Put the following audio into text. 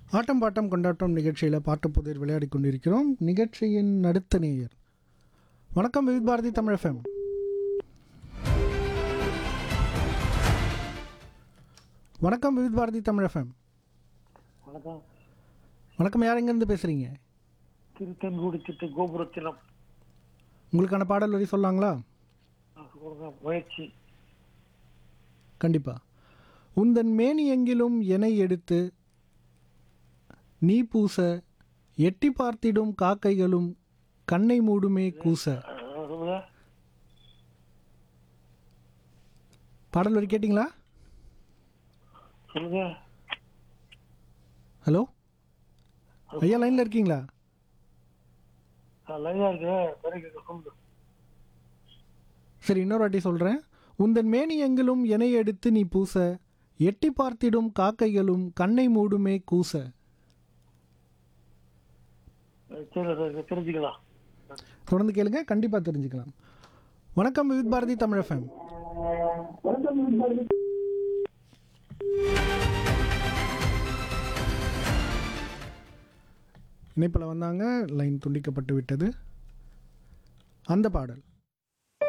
ஆட்டம் bottom கொண்டாட்டம் நிகழ்ச்சியில் பாட்டு புதிர் விளையாடி கொண்டிருக்கிறோம் நிகழ்ச்சியின் அடுத்த நேயர் வணக்கம் விவித் பாரதி தமிழ் எஃப்எம் வணக்கம் விவித் பாரதி தமிழ் எஃப்எம் வணக்கம் வணக்கம் யார் எங்கேருந்து பேசுகிறீங்க திருத்தன்கூடி திட்டு கோபுரத்திலம் உங்களுக்கான பாடல் வரி சொல்லாங்களா கொடுங்க முயற்சி கண்டிப்பா உந்தன் மேனி எங்கிலும் எனை எடுத்து நீ பூச எட்டி பார்த்திடும் காக்கைகளும் கண்ணை மூடுமே கூச அஹ் சொல்லுங்க பாடல் வரி கேட்டிங்களா சொல்லுங்க ஹலோ ஐயா லைனில் இருக்கீங்களா நான் லைனா இருக்கேன் பிறகு சொல்லுங்க சரி இன்னொரு வாட்டி சொல்கிறேன் உந்தன் மேனி எங்கிலும் எனை எடுத்து நீ பூச எட்டி பார்த்திடும் காக்கைகளும் கண்ணை மூடுமே கூச அஹ் சரி சரி, தெரிஞ்சுக்கலாம் தொடர்ந்து கேளுங்க கண்டிப்பாக தெரிஞ்சுக்கலாம் வணக்கம் விவித் பாரதி தமிழ் எஃப்எம் இணைப்பில் வந்தாங்க லைன் துண்டிக்கப்பட்டு விட்டது அந்த பாடல்